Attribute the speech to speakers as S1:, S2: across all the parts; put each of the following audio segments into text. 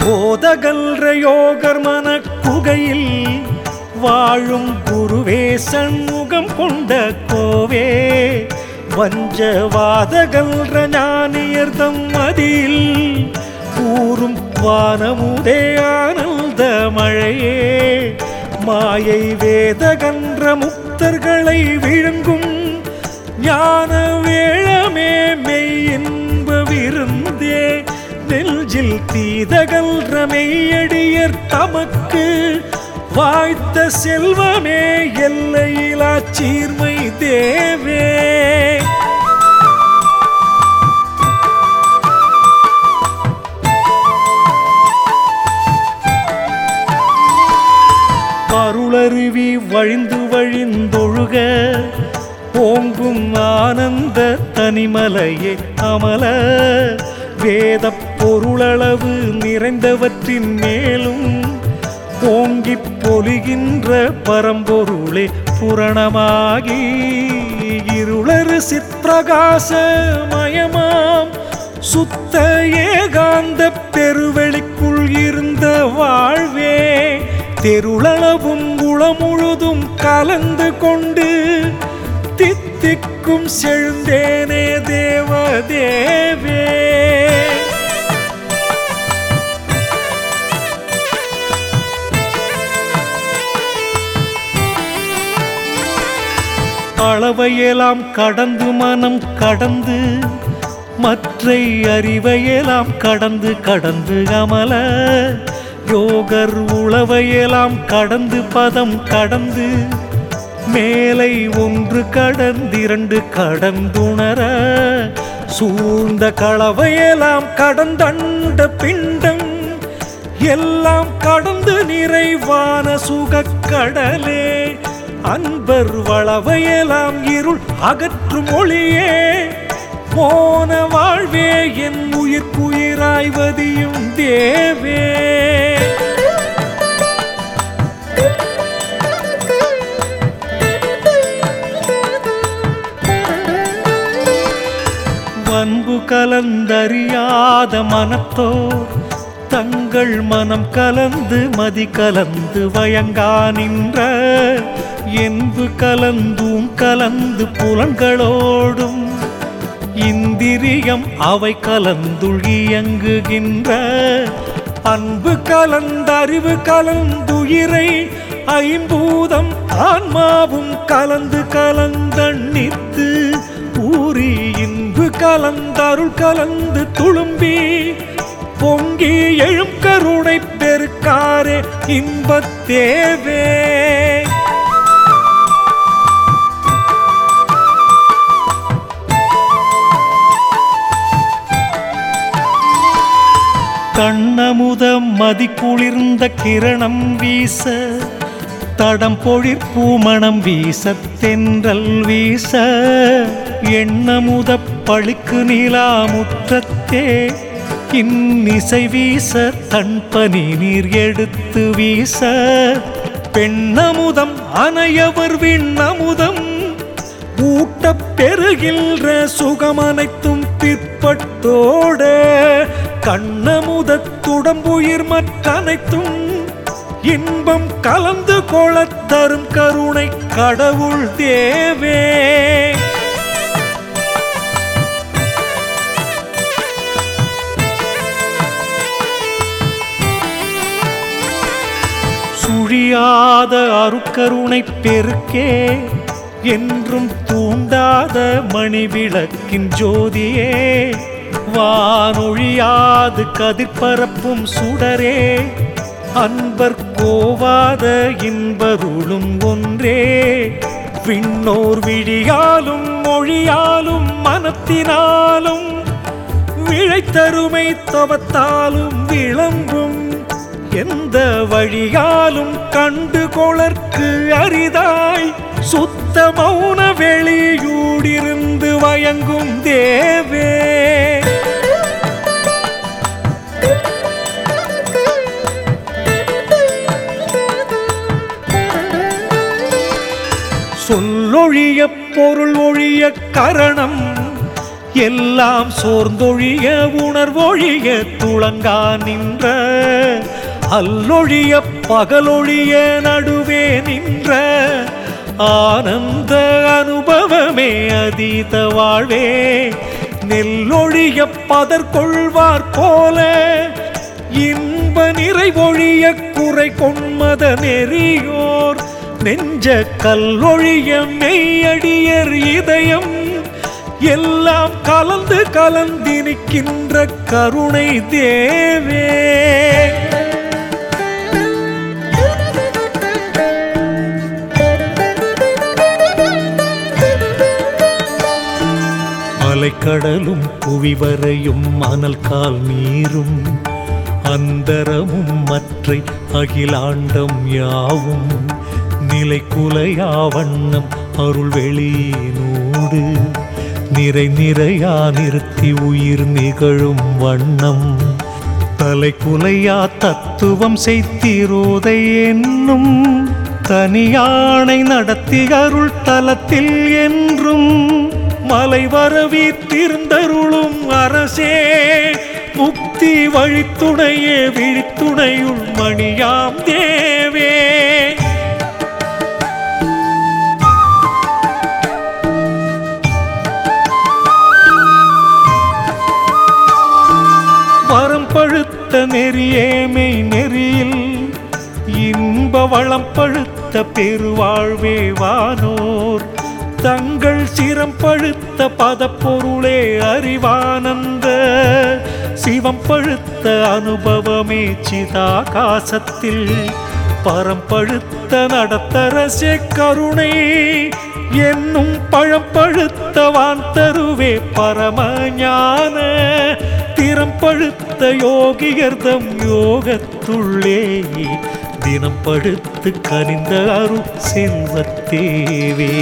S1: போதகல்ற யோகர் மன குகையில் வாழும் குருவே சண்முகம் கொண்ட கோவே வஞ்சவாதகல்ற ஞானியர்தம் மதியில் கூறும் வானமுதே ஆனந்த மழையே மாயை வேதகன்ற முக்தர்களை விழுங்கும் ஞான வேழமே மெய் இன்ப விருந்தே நெஞ்சில் தீதகல்ற மெய்யடியர் தமக்கு வாய்த்த செல்வமே எல்லையிலா சீர்மை தேவே அருளருவி வழிந்து வழிந்தொழுக ஓங்கும் ஆனந்த தனிமலையே அமல வேத பொருளளவு நிறைந்தவற்றின் மேலும் ஓங்கிப் பொலிகின்ற பரம்பொருளே புரணமாகி இருளறு சிற்பிரகாசமயமாம் சுத்த ஏகாந்த பெருவெளிக்குள் இருந்த வாழ்வே தெருளளவும் குளமுழுதும் கலந்து கொண்டு தித்திக்கும் செழுந்தேனே தேவதேவே அளவையெல்லாம் கடந்து மனம் கடந்து மற்றை அறிவையெல்லாம் கடந்து கடந்து அமல யோகர் உளவையெல்லாம் கடந்து பதம் கடந்து மேலை ஒன்று கடந்திரண்டு கடந்துணர சூழ்ந்த களவையெல்லாம் கடந்தண்ட பிண்டம் எல்லாம் கடந்து நிறைவான சுகக் கடலே அன்பர் வளவையெல்லாம் இருள் அகற்றும் ஒளியே போன வாழ்வே என் உயிர்க்குயிராய்வதியும் தேவே அன்பு கலந்தறியாத மனத்தோர் தங்கள் மனம் கலந்து மதி கலந்து வயங்கா நின்ற என்பு கலந்தும் கலந்து புலன்களோடும் இந்திரியம் அவை கலந்துள் இயங்குகின்ற அன்பு கலந்தறிவு கலந்துயிரை ஐம்பூதம் ஆன்மாவும் கலந்து கலந்தண்ணித்து ஊறி இன்பு கலந்தருள் கலந்து துளும்பி பொங்கி எழும் கருணை பெருக்காரே இன்பத்தேவே கண்ணமுதம் மதி குளிர்ந்த கிரணம் வீச தடம் பொழிற் பூமணம் வீச தென்றல் வீச எண்ணமுத பழிக்கு நிலா முற்றத்தே இன்னிசை வீச தன்பனி நீர் எடுத்து வீச பெண்ணமுதம் அனையவர் விண்ணமுதம் ஊட்டப் பெறுகின்ற சுகமனைத்தும் பிற்பட்டோட கண்ணமுதத்துடம்புயிர் மற்றனைத்தும் இன்பம் கலந்து கொளத் தரும் கருணை கடவுள் தேவே சுழியாத அருக்கருணை பெருக்கே என்றும் தூண்டாத மணிவிளக்கின் ஜோதியே வானொழியாது கதிர்பரப்பும் சுடரே அன்பர் கோவாத இன்பருளும் ஒன்றே விண்ணோர் விழியாலும் மொழியாலும் மனத்தினாலும் விழைத்தருமை தவத்தாலும் விளம்பும் எந்த வழியாலும் கண்டு கொளற்கு அரிதாய் சுத்த மௌன வெளியூடிருந்து வயங்கும் தேவே சொல்லொழிய பொருள் ஒழிய கரணம் எல்லாம் சோர்ந்தொழிய உணர்வொழிய துளங்கா நின்ற அல்லொழிய பகலொழிய நடுவே நின்ற ஆனந்த அனுபவமே அதீத வாழ்வே நெல்லொழிய பதற்கொள்வார் போல இன்ப நிறைவொழிய குறை கொண்மத நெறியோர் நெஞ்ச கல்லொழிய மெய்யடியர் இதயம் எல்லாம் கலந்து கலந்திருக்கின்ற கருணை தேவே அலைக்கடலும் புவிவரையும் அனல் கால் நீரும் அந்தரமும் மற்றை அகிலாண்டம் யாவும் நிலை குலையா வண்ணம் அருள் வெளியினூடு நிறை நிறையா நிறுத்தி உயிர் நிகழும் வண்ணம் தலை குலையா தத்துவம் செய்திரோதை என்னும் தனியானை நடத்தி அருள் தலத்தில் என்றும் மலை வரவி திருந்தருளும் அரசே முக்தி வழித்துணையே விழித்துணையுள் மணியாம் தேவே வரம் பழுத்த நெறியேமை நெறியில் இன்ப வளம் பழுத்த பெருவாழ்வே வானோர் தங்கள் சிரம் பழுத்த பதப்பொருளே அறிவானந்த சிவம் பழுத்த அனுபவமே சிதாகாசத்தில் பரம் பழுத்த நடத்தரசே கருணை என்னும் பழம் பழுத்தவான் தருவே பரமஞான திறம் பழுத்த யோகியர்தம் யோகத்துள்ளே தினம் படுத்து கனிந்த அருள் செல்வத்தேவே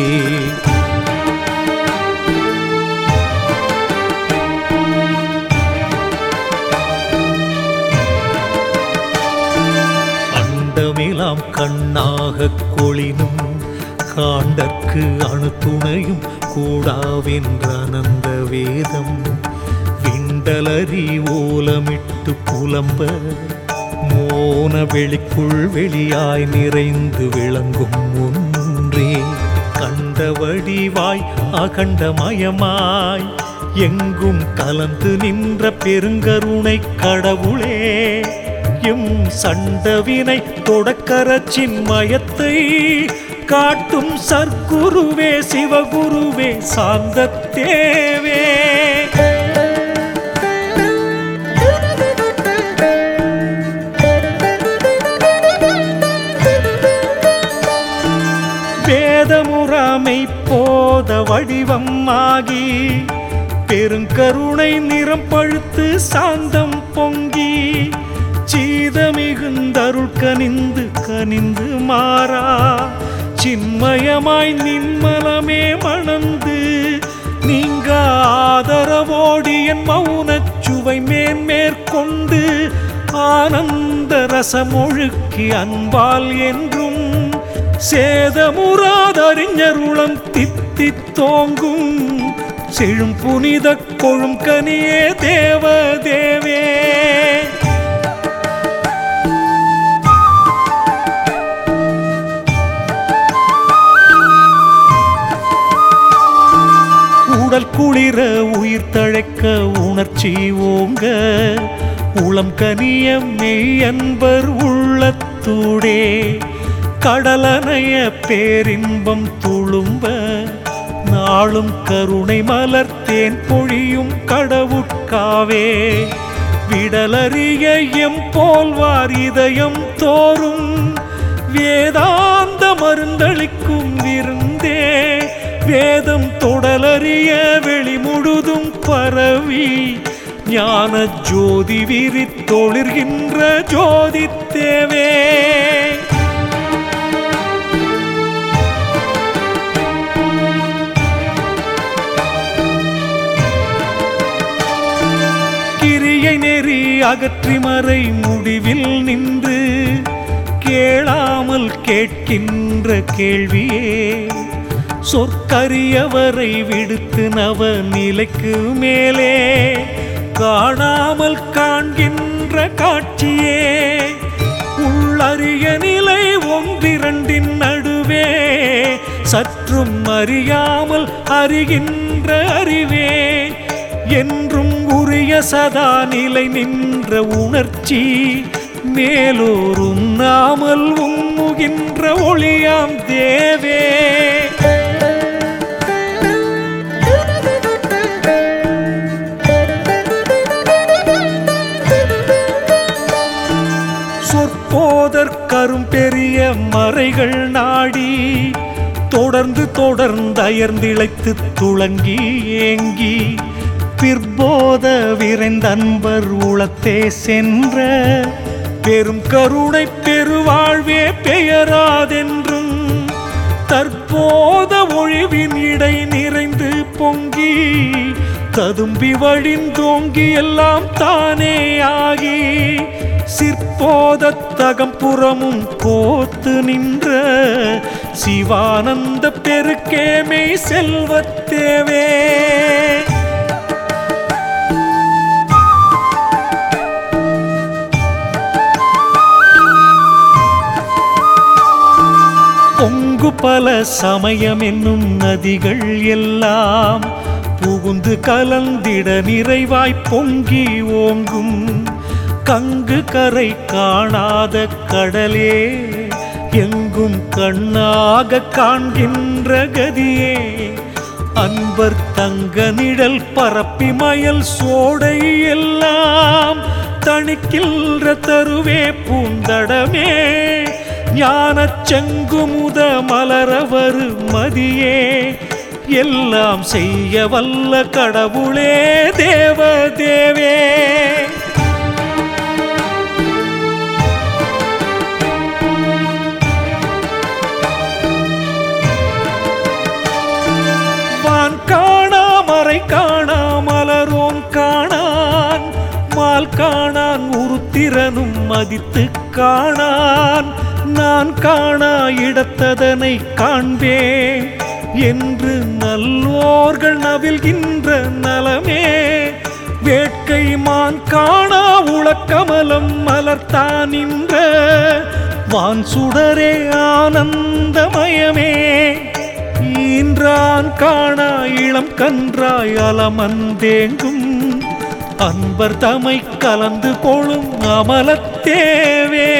S1: அண்டமெலாம் கண்ணாக கொளினும் காண்டற்கு அணுத்துணையும் கூடாவென்ற அனந்த வேதம் விண்டலரி ஓலமிட்டு புலம்ப மோன வெளிக்குள் வெளியாய் நிறைந்து விளங்கும் ஒன்றே கண்ட வடிவாய் அகண்டமயமாய் எங்கும் கலந்து நின்ற பெருங்கருணை கடவுளே எம் சண்டவினை தொடக்கர சின்மயத்தை காட்டும் சர்க்குருவே சிவகுருவே சாந்த தேவே வேதமுறாமை போத வடிவம் ஆகி பெருங்கருணை நிறம் பழுத்து சாந்தம் பொங்கி சீதமிகுந்தருள் கனிந்து கனிந்து மாறா சின்மயமாய் நின்மலமே மணந்து நீங்க ஆதரவோடி என் மௌனச் சுவை மேன்மேற்கொண்டு ஆனந்த ரசமொழுக்கி அன்பால் என்றும் சேதமுறாதறிஞருளம் தித்தி தோங்கும் செழும் புனித கொழும் கனியே தேவ தேவே உடல் குளிர உயிர் தழைக்க உணர்ச்சி ஓங்க உளம் கனிய மெய்யன்பர் உள்ளத்தூடே கடலனைய பேரின்பம் துளும்ப நாளும் கருணை மலர் தேன் பொழியும் கடவுட்காவே விடலறிய எம் போல்வார் இதயம் தோறும் வேதாந்த மருந்தளிக்கும் விருந்தே வேதம் தொடலறிய வெளி முழுதும் பரவி ஞான ஜோதி விரித்தொளிர்கின்ற ஜோதி தேவே கிரியை நெறி அகற்றி மறை முடிவில் நின்று கேளாமல் கேட்கின்ற கேள்வியே சொற்கரியவரை விடுத்து நவ நிலைக்கு மேலே காணாமல் காண்கின்ற காட்சியே உள்ளறிய நிலை ஒன்றிரண்டின் நடுவே சற்றும் அறியாமல் அறிகின்ற அறிவே என்றும் உரிய சதா நிலை நின்ற உணர்ச்சி மேலோரும் நாமல் உம்முகின்ற ஒளியாம் தேவே சொற்போதற்கரும் பெரிய மறைகள் நாடி தொடர்ந்து தொடர்ந்து அயர்ந்திழைத்து துளங்கி ஏங்கி பிற்போத விரைந்தன்பர் உளத்தே சென்ற பெரும் கருணை பெருவாழ்வே பெயராதென்றும் தற்போத ஒழிவின் இடை நிறைந்து பொங்கி ததும்பி வழிந்தோங்கி எல்லாம் தானே ஆகி சிற்போத தகம்புறமும் கோத்து நின்ற சிவானந்த பெருக்கேமை செல்வத்தேவே பொங்கு பல சமயம் என்னும் நதிகள் எல்லாம் புகுந்து கலந்திட நிறைவாய் பொங்கி ஓங்கும் கங்கு கரை காணாத கடலே எங்கும் கண்ணாக காண்கின்ற கதியே அன்பர் தங்க நிழல் பரப்பி மயல் சோடை எல்லாம் தணிக்கின்ற தருவே பூந்தடமே ஞானச் செங்குமுத மலரவரு மதியே எல்லாம் செய்ய வல்ல கடவுளே தேவ தேவே வான் காணா மறை காணா மலரோன் காணான் மால் காணான் உருத்திரனும் மதித்து காணான் நான் காணா இடத்ததனை காண்பேன் என்று நல்லோர்கள் நவில்கின்ற நலமே வேட்கை மான் காணா உளக்கமலம் மலர்த்தான் நின்ற வான் சுடரே ஆனந்தமயமே ஈன்றான் காணா இளம் கன்றாய் அலமந்தேங்கும் அன்பர் தமை கலந்து கொளும் அமலத்தேவே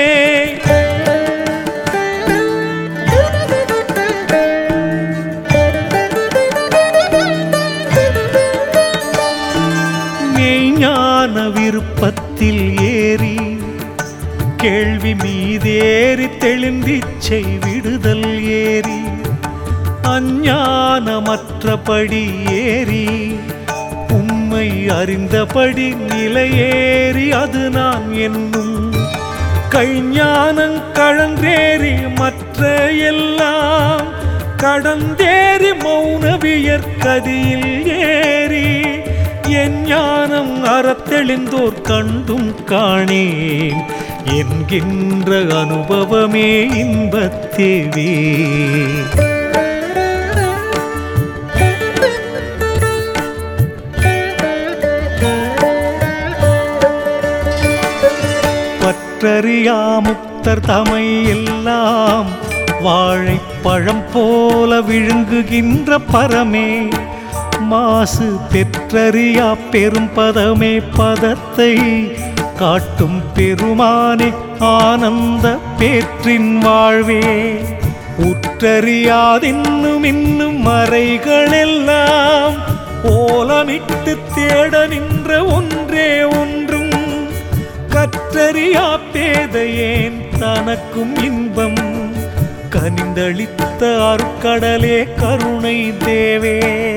S1: மெய்ஞான விருப்பத்தில் ஏறி கேள்வி மீதேறி தெளிந்திச்சை விடுதல் ஏறி அஞ்ஞானமற்றபடி ஏறி உம்மை அறிந்தபடி நிலையேறி அது நான் என்னும் கைஞானங் கழன்றேறி மற்ற எல்லாம் கடந்தேறி மௌனவியற் கதியில் ஏறி என் ஞானம் அறத்தெளிந்தோர் கண்டும் காணேன் என்கின்ற அனுபவமே இன்பத்தேவே பற்றறியா முக்தர் தமை எல்லாம் வாழைப்பழம் போல விழுங்குகின்ற பரமே மாசு பெற்றறியா பெரும் பதமே பதத்தை காட்டும் பெருமானே ஆனந்த பேற்றின் வாழ்வே உற்றறியாதின்னும் இன்னும் மறைகளெல்லாம் ஓலமிட்டு தேட நின்ற ஒன்றே ஒன்றும் கற்றறியா பேதையேன் தனக்கும் இன்பம் கனிந்தளித்த அருட்கடலே கருணை தேவே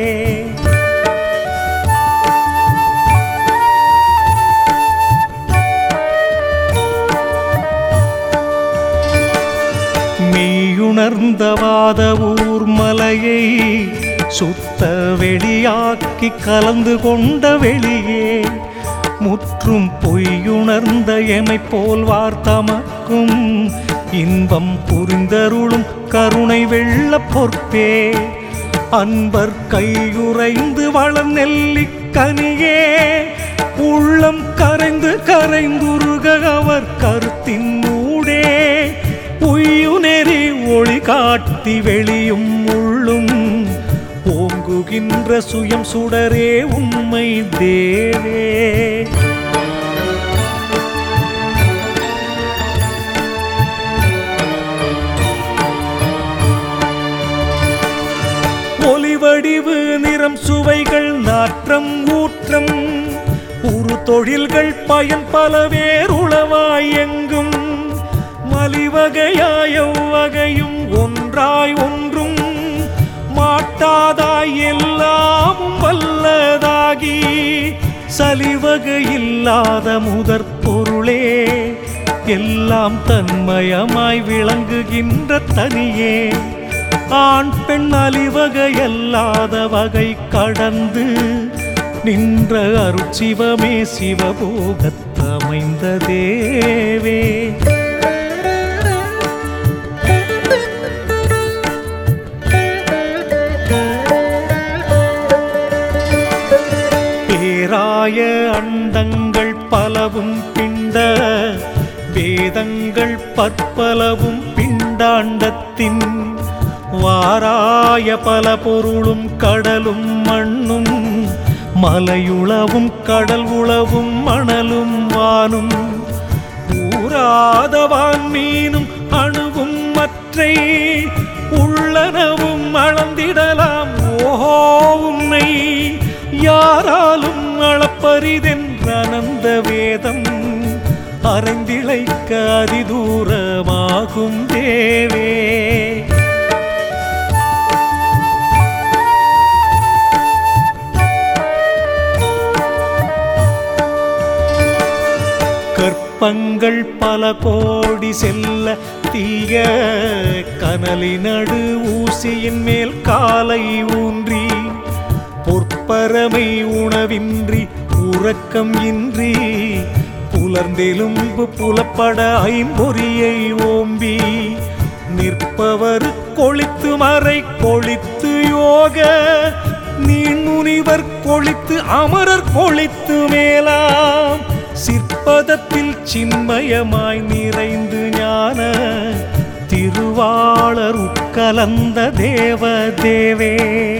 S1: மெய்யுணர்ந்தவாத ஊர் மலையை சுத்த வெளியாக்கி கலந்து கொண்ட வெளியே முற்றும் பொய்யுணர்ந்த எமை போல் வார்த்தமக்கும் இன்பம் புரிந்தருளும் கருணை வெள்ள பொற்பே அன்பர் கையுறைந்து வளர் நெல்லிக்கனியே உள்ளம் கரைந்து கரைந்துருக அவர் கருத்தின் ஊடே உய்யுநெறி ஒளி காட்டி வெளியும் உள்ளும் ஓங்குகின்ற சுயம் சுடரே உண்மை தேவே ஒலிவடிவு நிறம் சுவைகள் நாற்றம் ஊற்றம் உரு தொழில்கள் பயன் பல வேறுளவாய் எங்கும் மலிவகையாய் எவ்வகையும் ஒன்றாய் ஒன்றும் மாட்டாதாய் எல்லாமும் வல்லதாகி சலிவகையில்லாத முதற் பொருளே எல்லாம் தன்மயமாய் விளங்குகின்ற தனியே ஆண் பெண் அலிவகையல்லாத வகை கடந்து நின்ற அருட்சிவமே சிவபோகத்தமைந்த தேவே பேராய அண்டங்கள் பலவும் பிண்ட வேதங்கள் பற்பலவும் பிண்டாண்டத்தின் வாராய பல பொருளும் கடலும் மண்ணும் மலையுளவும் கடல் உளவும் மணலும் வானும் ஊராதவான் மீனும் அணுவும் மற்றை உள்ளனவும் அளந்திடலாம் ஓஹோ உன்னை யாராலும் அளப்பரிதென்ற அனந்த வேதம் அறைந்திழைக்க அதிதூரமாகும் தேவே கற்பங்கள் பல கோடி செல்ல தீய கனலினடு ஊசியின் மேல் காலை ஊன்றி பொற்பரமை உணவின்றி உறக்கம் இன்றி புலர்ந்தெலும்பு புலப்பட ஐம்பொறியை ஓம்பி நிற்பவர் கொளித்து மறை கொளித்து யோக நீண்முனிவர் கொளித்து அமரர் கொளித்து மேலாம் சிற்பதத்தில் சின்மயமாய் நிறைந்து ஞான திருவாளர் உட்கலந்த தேவ தேவே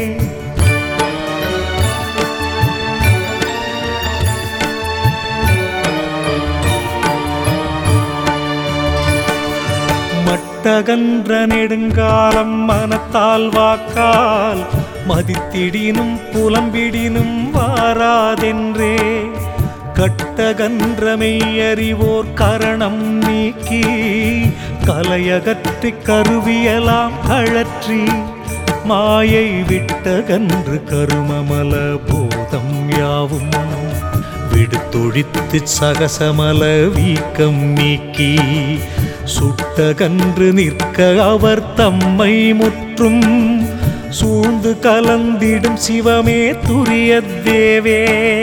S1: மட்டகன்ற நெடுங்காலம் மனத்தால் வாக்கால் மதித்திடினும் புலம்பிடினும் வாராதென்றே கட்டகன்றமை அறிவோர் கரணம் நீக்கி கலையகற்றி கருவியலாம் கழற்றி மாயை விட்டகன்று கருமமல போதம் யாவும் விடுத்தொழித்து சகசமல வீக்கம் நீக்கி சுட்டகன்று நிற்க அவர் தம்மை முற்றும் சூழ்ந்து கலந்திடும் சிவமே துரிய தேவே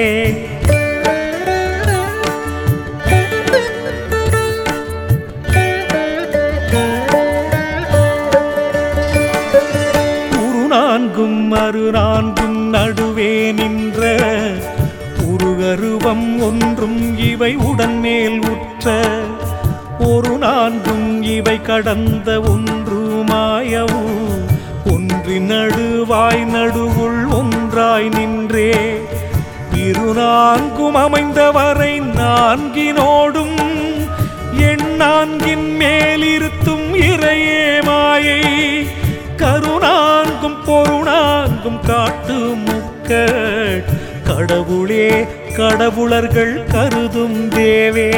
S1: உரு நான்கும் மறு நான்கும் நடுவே நின்ற உருகருவம் ஒன்றும் இவை உடன்மேல் உற்ற ஒரு நான்கும் இவை கடந்த ஒன்று மாயவு ஒன்றின் நடுவாய் நடுவுள் ஒன்றாய் நின்றே இரு நான்கும் அமைந்தவரை நான்கினோடும் எண் நான்கின் மேலிருத்தும் இறையே மாயை கருணாங்கும் பொருணாங்கும் காட்டு முக்க கடவுளே கடவுளர்கள் கருதும் தேவே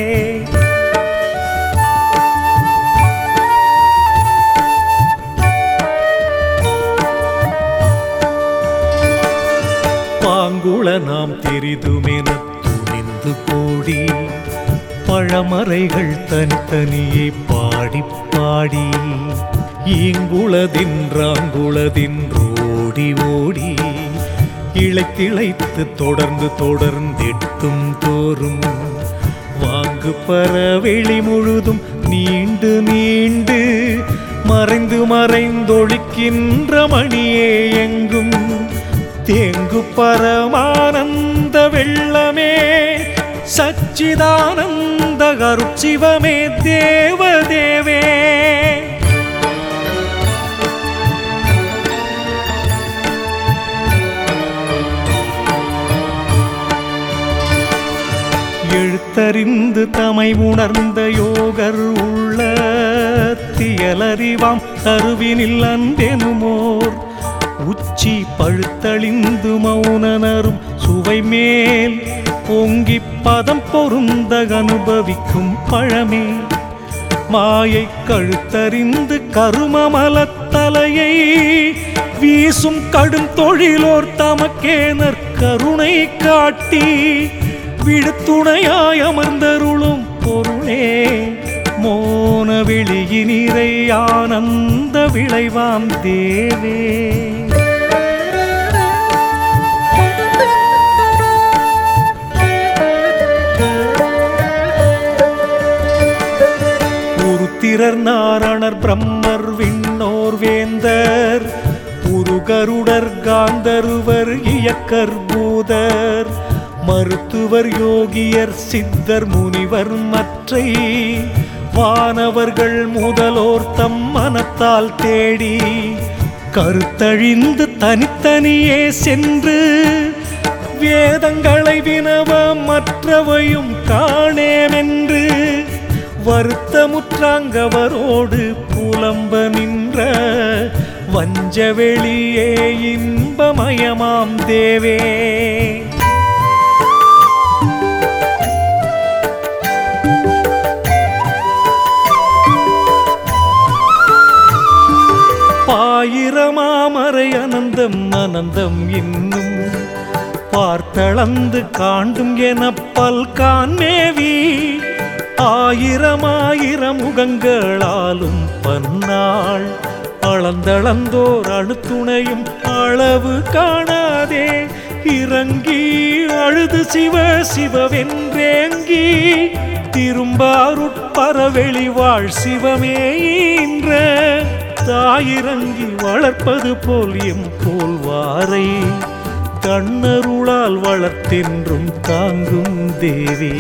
S1: பாங்குள நாம் தெரிதுமென துணிந்து கூடி பழமறைகள் தனித்தனியே பாடி பாடி ஈங்குளதின்றாங்குளதின்றோடி ஓடி இழைத்திழைத்து தொடர்ந்து தொடர்ந்தெட்டும் தோறும் வாங்கு பர வெளி முழுதும் நீண்டு நீண்டு மறைந்து மறைந்தொழிக்கின்ற மணியே எங்கும் தேங்கு பரமானந்த வெள்ளமே சச்சிதானந்த கருட்சிவமே தேவதேவே எழுத்தறிந்து தமை உணர்ந்த யோகர் உள்ள தியலறிவாம் தருவினில் அன்பெனுமோர் உச்சி பழுத்தழிந்து மௌனனரும் சுவை மேல் பொங்கி பதம் பொருந்த அனுபவிக்கும் பழமே மாயை கழுத்தறிந்து கருமமலத்தலையை வீசும் கடும் தொழிலோர் தமக்கே நற்கருணை காட்டி விடுத்துணையாய் அமர்ந்தருளும் பொருளே மோன விழியினிறை ஆனந்த விளைவாம் தேவே உருத்திரர் நாரணர் பிரம்மர் விண்ணோர் வேந்தர் உருகருடர் காந்தருவர் இயக்கர் பூதர் மருத்துவர் யோகியர் சித்தர் முனிவர் மற்றை வானவர்கள் முதலோர் தம் மனத்தால் தேடி கருத்தழிந்து தனித்தனியே சென்று வேதங்களை வினவ மற்றவையும் காணேமென்று வருத்தமுற்றாங்கவரோடு புலம்ப நின்ற வஞ்சவெளியே இன்பமயமாம் தேவே பாயிரமாமரை அனந்தம் அனந்தம் இன்னும் பார்த்தளந்து காண்டும் என பல்கான் மேவி ஆயிரம் ஆயிரம் முகங்களாலும் பன்னாள் அளந்தளந்தோர் அணுத்துணையும் அளவு காணாதே இறங்கி அழுது சிவ சிவவென்றேங்கி திரும்பாருட்பரவெளி வாழ் சிவமே ஈன்ற தாயிறங்கி வளர்ப்பது போல் எம் போல் வாரை கண்ணருளால் வளர்த்தென்றும் தாங்கும் தேவி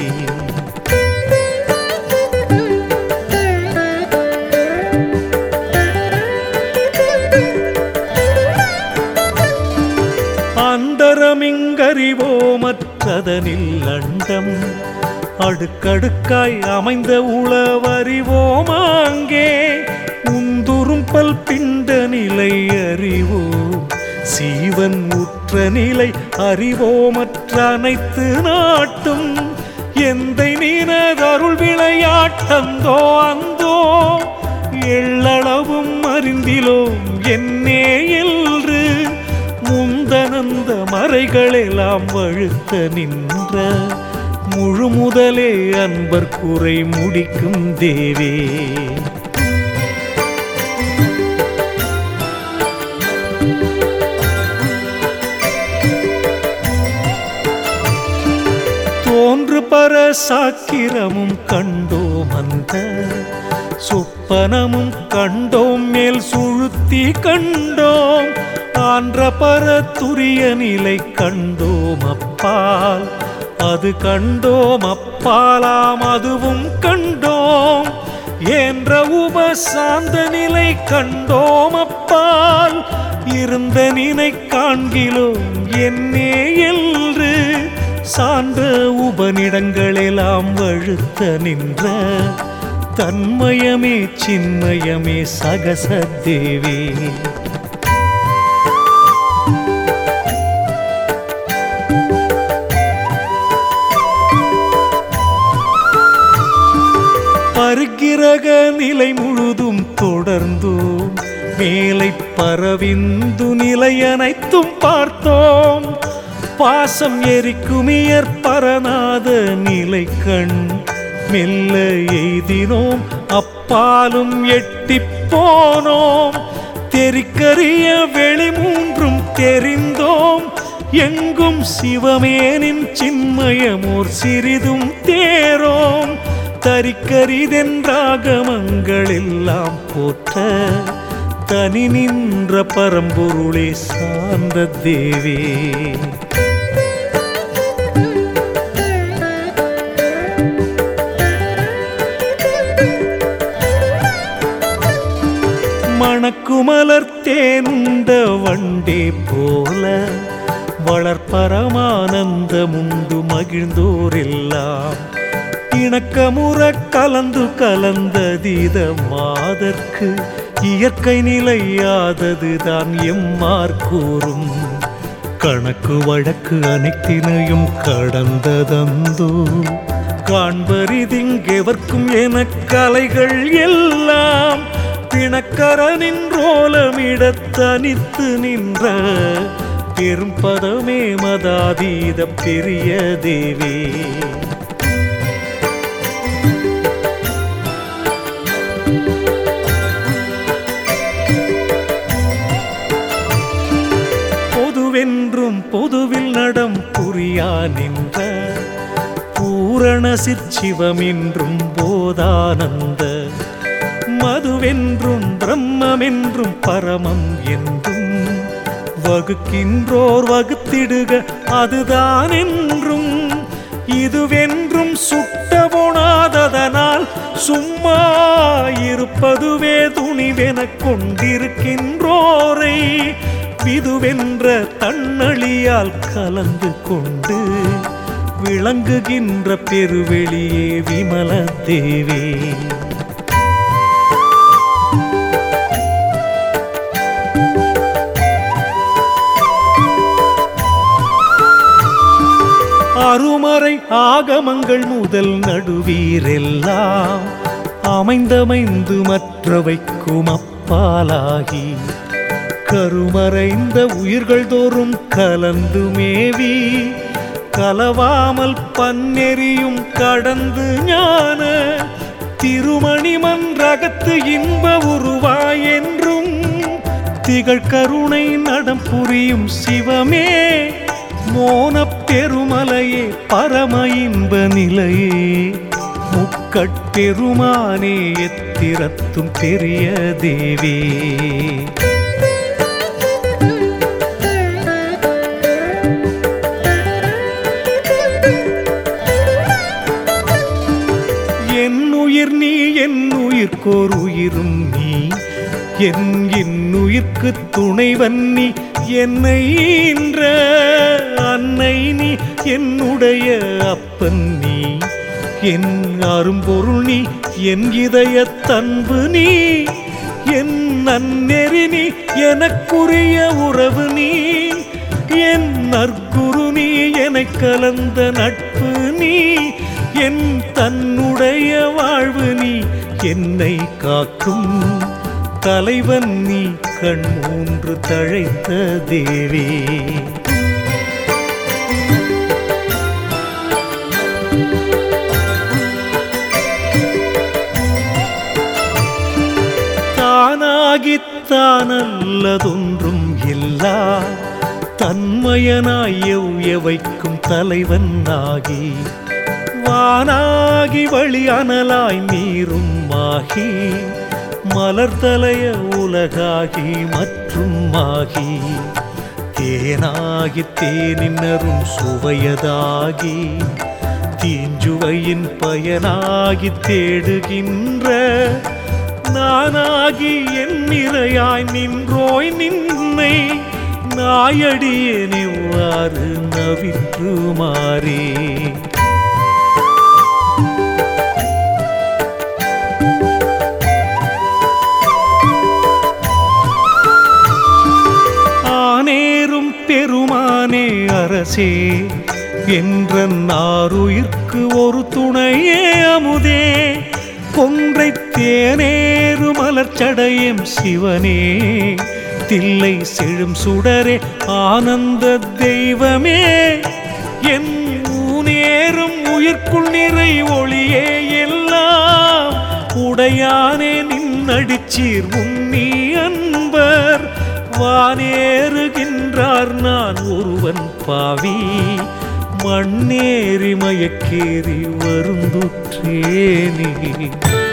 S1: அந்தரமிங்கறிவோமற்றதனில் அண்டம் அடுக்கடுக்காய் அமைந்த உளவறிவோமாங்கே உந்துரும் பல் பிண்ட நிலை அறிவோம் சீவன் உற்ற நிலை அறிவோமற்ற அனைத்து நாட்டும் எந்தை நீனதருள் விளையாட்டந்தோ அந்தோ எள்ளளவும் அறிந்திலோம் என்னே என்று முந்தனந்த மறைகளெல்லாம் வழுத்த நின்ற முழு முதலே அன்பர் குறை முடிக்கும் தேவே தோன்று பர சாக்கிரமும் கண்டோம் அந்த சொப்பனமும் கண்டோம் மேல் சுழுத்தி கண்டோம் ஆன்ற பர துரிய நிலை கண்டோம் அப்பால் அது கண்டோம் அப்பாலாம் அதுவும் கண்டோம் என்ற உபசாந்த நிலை கண்டோம் அப்பால் இருந்த நினை காண்கிலோம் என்னே என்று சான்ற உபனிடங்களெல்லாம் வழுத்த நின்ற தன்மயமே சின்மயமே சகச தேவி பருகிரக நிலை முழுதும் தொடர்ந்தோம் மேலை பரவிந்து நிலை அனைத்தும் பார்த்தோம் பாசம் எரிக்குமியற் பரநாத நிலை கண் மெல்ல எய்தினோம் அப்பாலும் எட்டிப் போனோம் தெரிக்கரிய வெளி மூன்றும் தெரிந்தோம் எங்கும் சிவமேனின் சின்மயமோர் சிறிதும் தேரோம் தரிக்கரிதென்றாகமங்கள் எல்லாம் போற்ற தனி நின்ற பரம்பொருளே சார்ந்த தேவே மணக்குமலர்த்தேனுண்ட வண்டே போல வளர்ப்பரமானந்தமுண்டு மகிழ்ந்தோரெல்லாம் இணக்கமுற கலந்து கலந்ததீத மாதற்கு இயற்கை நிலையாததுதான் எம்மார் கூறும் கணக்கு வழக்கு அனைத்தினையும் கடந்ததந்தோ காண்பரிதிங்கெவர்க்கும் என கலைகள் எல்லாம் பிணக்கர நின்றோலமிட தனித்து நின்ற பெரும் பதமே மதாதீத பெரிய தேவி பொதுவென்றும் பொதுவில் நடம் புரியா நின்ற பூரண சிற்சிவமென்றும் போதானந்த மதுவென்றும் பிரம்மமென்றும் பரமம் என்றும் வகுக்கின்றோர் வகுத்திடுக அதுதான் என்றும் இதுவென்றும் சுட்ட போனாததனால் சும்மா இருப்பதுவே துணிவெனக் கொண்டிருக்கின்றோரை விதுவென்ற தன்னழியால் கலந்து கொண்டு விளங்குகின்ற பெருவெளியே விமல தேவே அருமறை ஆகமங்கள் முதல் நடுவீரெல்லாம் அமைந்தமைந்து மற்றவைக்கும் அப்பாலாகி கருமறைந்த உயிர்கள் தோறும் கலந்து மேவி கலவாமல் பன்னெறியும் கடந்து ஞான திருமணி மன்றகத்து இன்ப உருவாய் என்றும் திகழ் கருணை நடம் புரியும் சிவமே மோனப் பெருமலையே பரம இன்ப நிலையே முக்கட்பெருமானே எத்திரத்தும் பெரிய தேவே என் உயிர் நீ என் உயிர்க்கோர் உயிரும் நீ என் இன்னுயிர்க்கு துணைவன் நீ என்னை ஈன்ற அன்னை நீ என்னுடைய அப்பன் நீ என் அரும்பொருள் நீ என் இதய தன்பு நீ என் நன்னெறி நீ எனக்குரிய உறவு நீ என் நற்குரு நீ எனக் கலந்த நட்பு நீ என் தன்னுடைய வாழ்வு நீ என்னை காக்கும் தலைவன் நீ கண் மூன்று தழைத்த தேவே தானாகித்தானல்லதொன்றும் இல்லா தன்மயனாய் எவ்வைக்கும் தலைவன் ஆகி வானாகி வழி அனலாய் நீரும் ஆகி மலர்தலைய உலகாகி மற்றும் ஆகி தேனாகி தேனின்னரும் சுவையதாகி தீஞ்சுவையின் பயனாகி தேடுகின்ற நானாகி என் நிறையாய் நின்றோய் நின்னை நாயடியேன் எவ்வாறு நவிற்று மாறே ஆனேரும் பெருமானே அரசே என்ற நாருயிர்க்கு ஒரு துணையே அமுதே கொன்றை தேனேறு மலர்ச்சடையும் சிவனே தில்லை செழும் சுடரே ஆனந்த தெய்வமே என் ஊனேறும் உயிர்க்குள் நிறை ஒளியே எல்லாம் உடையானே நின்னடிச்சீர் உன்னி அன்பர் வானேறுகின்றார் நான் ஒருவன் பாவி மண்ணேறி மயக்கேறி வருந்துற்றேனே